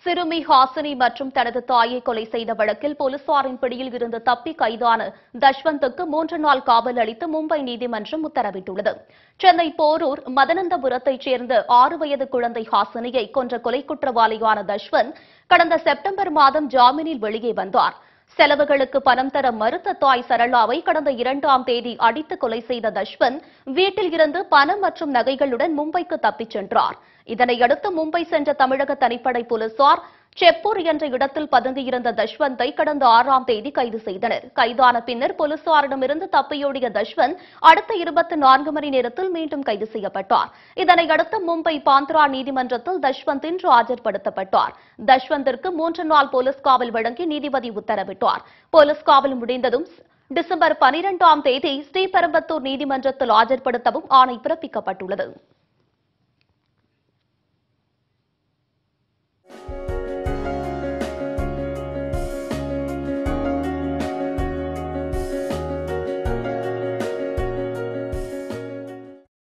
சிறுமி ஹாசினி மற்றும் தனது தாயை கொலை செய்த வழக்கில் போலீசாரின் பிடியில் இருந்து தப்பி கைதான தஷ்வந்துக்கு மூன்று நாள் காவல் அளித்து மும்பை நீதிமன்றம் உத்தரவிட்டுள்ளது சென்னை போரூர் மதனந்தபுரத்தைச் சேர்ந்த ஆறு வயது குழந்தை ஹாசினியை கொன்ற கொலை குற்றவாளியான தஷ்வந்த் கடந்த செப்டம்பர் மாதம் ஜாமீனில் வெளியே வந்தார் செலவுகளுக்கு பணம் தர மறுத்த தாய் சரளாவை கடந்த இரண்டாம் தேதி அடித்து கொலை செய்த தஷ்வந்த் வீட்டில் இருந்து பணம் மற்றும் நகைகளுடன் மும்பைக்கு தப்பிச் சென்றார் இதனையடுத்து மும்பை சென்ற தமிழக தனிப்படை போலீசார் செப்பூர் என்ற இடத்தில் பதுங்கியிருந்த தஷ்வந்தை கடந்த ஆறாம் தேதி கைது செய்தனர் கைதான பின்னர் போலீசாரிடமிருந்து தப்பியோடிய தஷ்வந்த் அடுத்த இருபத்தி நான்கு மணி நேரத்தில் மீண்டும் கைது செய்யப்பட்டார் இதனையடுத்து மும்பை பாந்த்ரா நீதிமன்றத்தில் தஷ்வந்த் இன்று ஆஜர்படுத்தப்பட்டார் தஷ்வந்திற்கு மூன்று நாள் போலீஸ் காவல் வழங்கி நீதிபதி உத்தரவிட்டார் போலீஸ் காவல் முடிந்ததும் டிசம்பர் பனிரெண்டாம் தேதி ஸ்ரீபெரும்பத்தூர் நீதிமன்றத்தில் ஆஜர்படுத்தவும் ஆணை பிறப்பிக்கப்பட்டுள்ளது